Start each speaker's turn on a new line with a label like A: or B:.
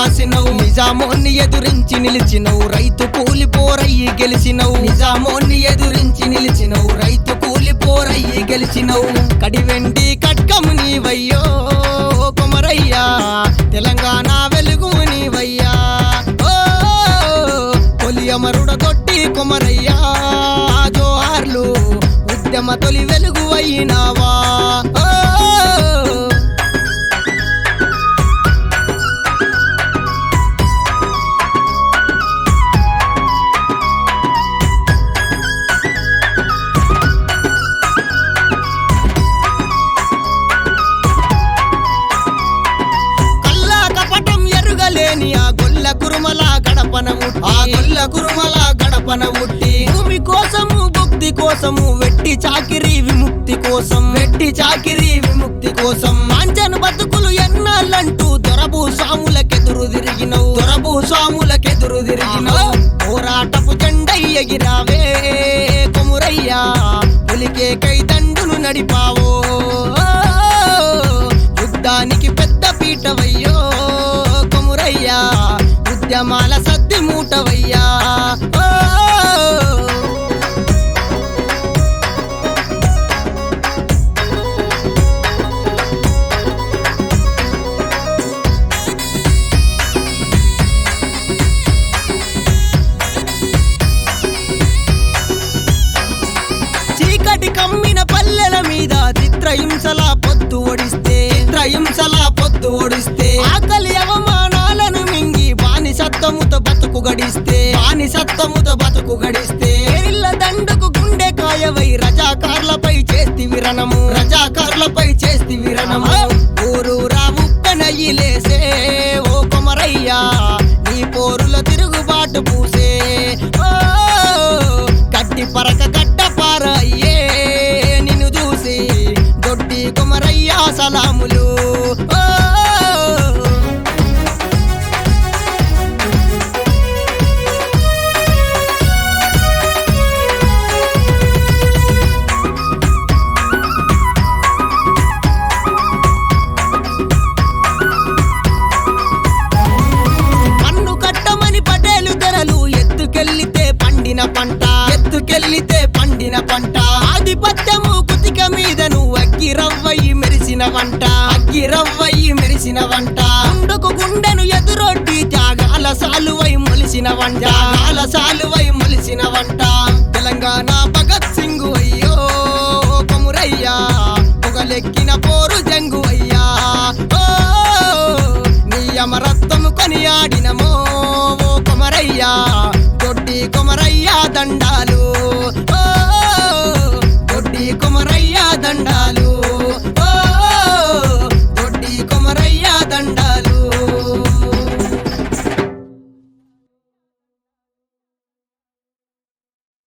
A: రాసినవు నిజామోన్ని ఎదురించి నిలిచినవు రైతు కూలి పోరయ్యి గెలిచినవు నిజామోన్ని ఎదురించి నిలిచినవు రైతు కూలి పోరయ్యి గెలిచినవు కడివెండి కట్కము నీవయ్యో కుమరయ్యా తెలంగాణ వెలుగు నీవయ్యా ఓ తొలి అమరుడ కొట్టి కుమరయ్యా జోహార్లు ఉద్యమ తొలి వెలుగు అయినావా ఓ కల్లా కపటం ఎరుగలేని ఆ గొల్ల కురుమల గడపన ఉట్టి ఆ గొల్ల కురుమల గడపన ఉట్టి భూమి కోసము భక్తి కోసము వెట్టి చాకిరి విముక్తి కోసం వెట్టి చాకిరి విముక్తి కోసం మాంచను బతుకులు ఎన్నాళ్ళంటూ దొరబు సాములకెదురు తిరిగినవు దొరబు సాములకెదురు తిరిగినవు పోరాటపు జెండై ఎగిరావే కొమురయ్యా పులికే కైదండును నడిపావో యుద్ధానికి పెద్ద పీటవయ్యో కొమురయ్యా ఉద్యమాల సద్ది మూటవయ్యా ఓ! చీకటి కమ్మిన పల్లెల మీద చిత్రహింసల పొద్దు ఒడిస్తే చిత్రహింసల పొద్దు ఒడిస్తే ఆకలి అవమానాలను మింగి బానిసత్వముతో బతుకు గడిస్తే బానిసత్వముతో బతుకు గడిస్తే ఇళ్ళ దండుకు గుండె కాయవై రజాకార్లపై చేస్తి విరణము రజాకార్లపై చేస్తి విరణము ఊరూరా ఉప్పెనయ్యి లేసే ఓ కొమరయ్యా నీ పోరుల తిరుగుబాటు పూసే ఓ గడ్డి పరక గడ్డ పారయ్యే నిన్ను చూసి దొడ్డి కుమరయ్యా సలాములు ఓ పన్ను కట్టమని పటేలు ధరలు ఎత్తుకెళ్లితే పండిన పంట ఎత్తుకెళ్లితే పండిన పంట ఆధిపత్యము కుతిక మీద నువ్వు అగ్గి రవ్వయి మెరిసిన వంట అగ్గి రవ్వయి మెరిసిన వంట గుండెకు గుండెను ఎదురొడ్డి త్యాగాల సాలువై మొలిసిన వంట త్యాగాల సాలువై మొలిసిన వంట తెలంగాణ భగత్ సింగ్ అయ్యో కొమురయ్యా పొగలెక్కిన పోరు జంగు అయ్యా ఓ నీ అమరత్వము కొనియాడినమో ఓ కొమరయ్యా దొడ్డి కొమరయ్యా దండాలు